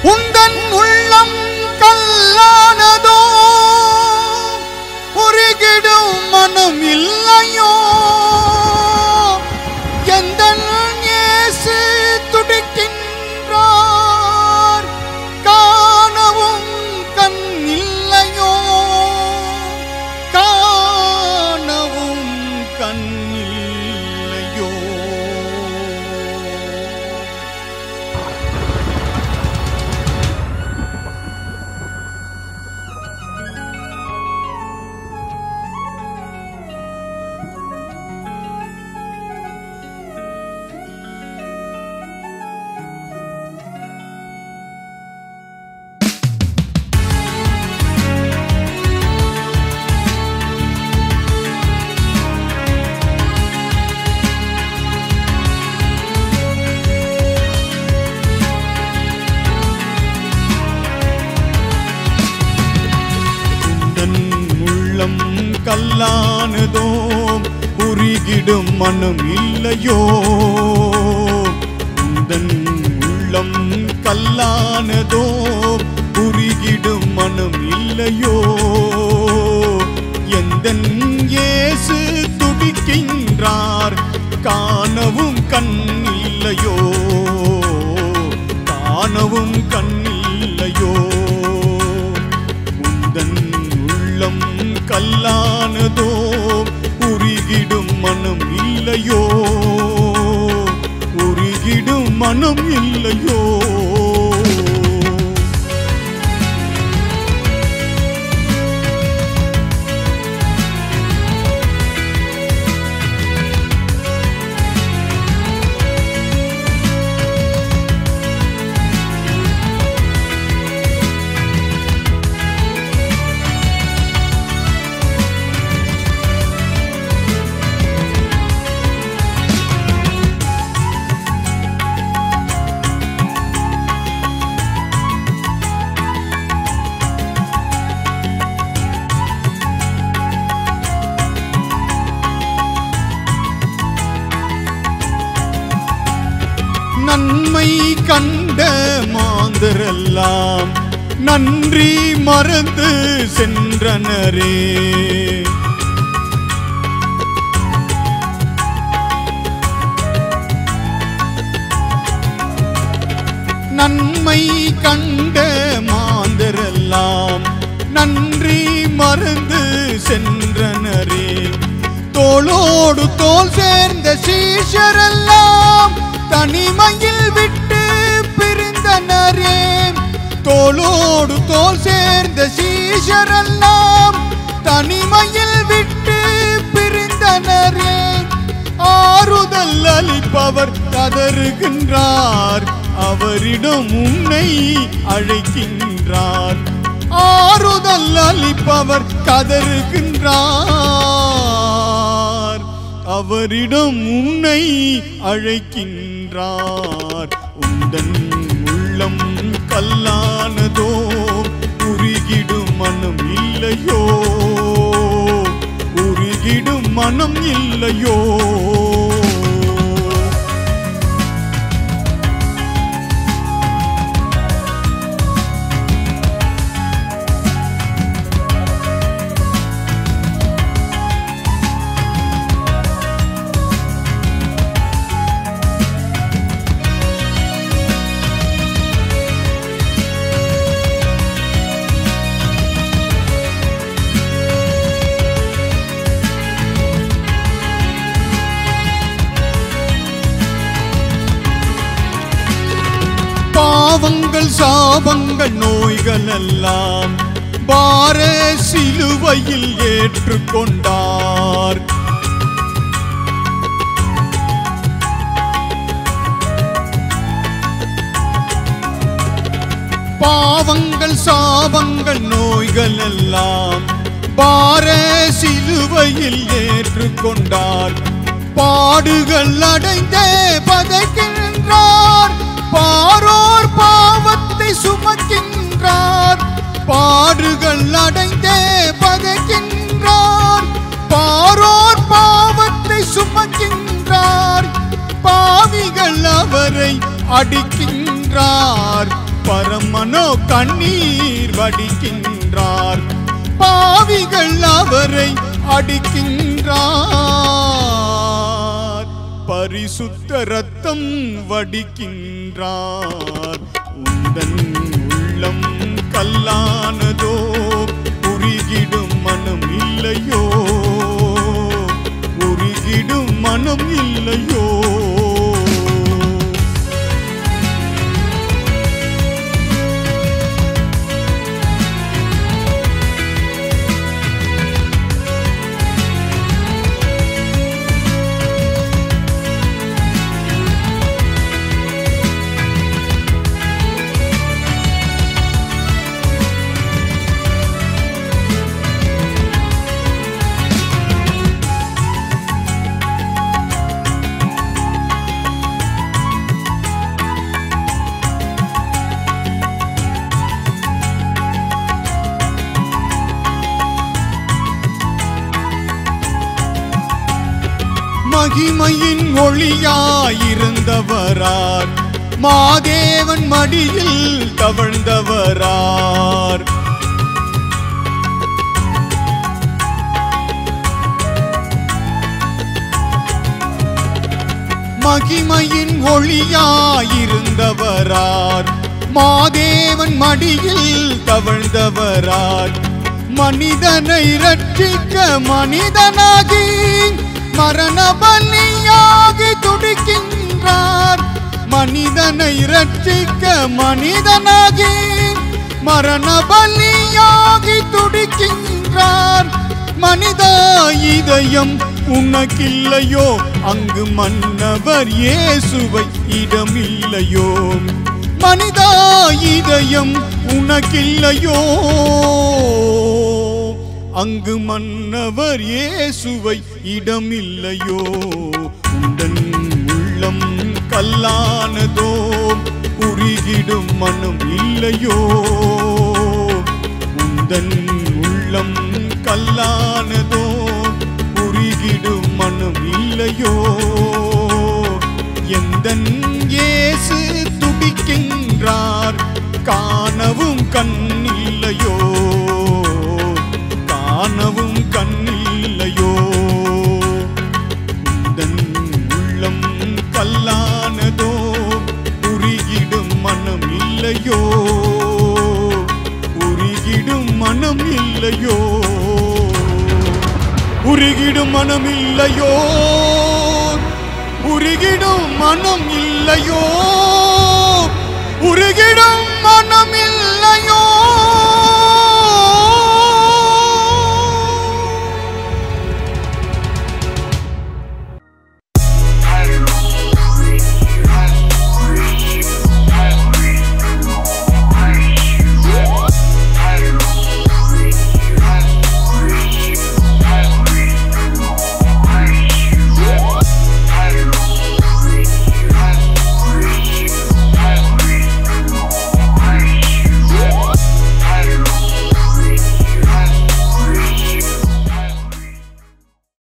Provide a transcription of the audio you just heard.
உந்தன் உள்ளம் கல்லானதோ உருகிடும் மனம் இல்லையோ எந்த இயேசு துடிக்கின்றார் காணவும் கண் இல்லையோ காணவும் கண் இல்லையோ உந்தன் உள்ளம் கல்லானதோ உருகிடும் மனம் இல்லையோ உந்தன் உள்ளம் கல்லானதோ உருகிடும் மனம் இல்லையோ எந்தன் இயேசு துடிக்கின்றார் காணவும் கண் இல்லையோ காணவும் கண் இல்லையோ உந்தன் உள்ளம் கல்லானதோ உருகிடும் மனம் இல்லையோ உருகிடும் மனம் இல்லையோ நன்மை கண்ட மாந்தரெல்லாம் நன்றி மறந்து சென்றனரே நன்மை கண்ட மாந்தரெல்லாம் நன்றி மறந்து சென்றனரே தோளோடு தோள் சேர்ந்த சீஷரெல்லாம் தனிமையில் விட்டு பிரிந்தனரே தோளோடு தோள் சேர்ந்த சீஷரெல்லாம் தனிமையில் விட்டு பிரிந்தனரே ஆறுதல் அளிப்பவர் கதறுகின்றார் அவரிடம் உன்னை அழைக்கின்றார் ஆறுதல் அளிப்பவர் கதறுகின்றார் அவரிடம் உன்னை அழைக்கின்றார் உந்தன் உள்ளம் கல்லானதோ உருகிடும் மனம் இல்லையோ உருகிடும் மனம் இல்லையோ பாவங்கள் சாபங்கள் நோய்கள் எல்லாம் பார சிலுவையில் ஏற்றுக்கொண்டார் பாவங்கள் சாபங்கள் நோய்கள் எல்லாம் பார சிலுவையில் ஏற்றுக்கொண்டார் பாடுகள் அடைந்தே பதைக்கின்றார் பாரோர் பாவத்தை சுமக்கின்றார் பாடுகள் அடைந்தே பதைக்கின்றார் பாரோர் பாவத்தை சுமக்கின்றார் பாவிகள் அவரை அடிக்கின்றார் பரமனோ கண்ணீர் வடிக்கின்றார் பாவிகள் அவரை அடிக்கின்றார் பரிசுத்த ரத்தம் வடிக்கின்றார் உந்தன் உள்ளம் கல்லானதோ உருகிடும் மனம் இல்லையோ உருகிடும் மனம் இல்லையோ மகிமையின் ஒளியாயிருந்தவரார் மாதேவன் மடியில் தவழ்ந்தவரார் மகிமையின் ஒளியாயிருந்தவரார் மாதேவன் மடியில் தவழ்ந்தவரார் மனிதனை ரட்சிக்க மனிதனாகி மரண பலியாகி துடிக்கின்றார் மனிதனை ரட்சிக்க மனிதனாகி மரண பலியாகி துடிக்கின்றார் மனிதா இதயம் உனக்கில்லையோ அங்கு மன்னவர் இயேசுவை இடமில்லையோ மனிதா இதயம் உனக்கில்லையோ அங்கு மன்னவர் இயேசுவை இடமில்லையோ உந்தன் உள்ளம் கல்லானதோ உருகிடும் மனம் இல்லையோ உந்தன் உள்ளம் கல்லானதோ உருகிடும் மனம் இல்லையோ எந்தன் இயேசு துடிக்கின்றார் காணவும் கண் இல்லையோ காணவும் கண் இல்லையோ உந்தன் உள்ளம் கல்லானதோ உருகிடும் மனம் இல்லையோ உருகிடும் மனம் இல்லையோ உருகிடும் மனம் இல்லையோ உருகிடும் மனம் இல்லையோ உருகிடும் மனம் இல்லையோ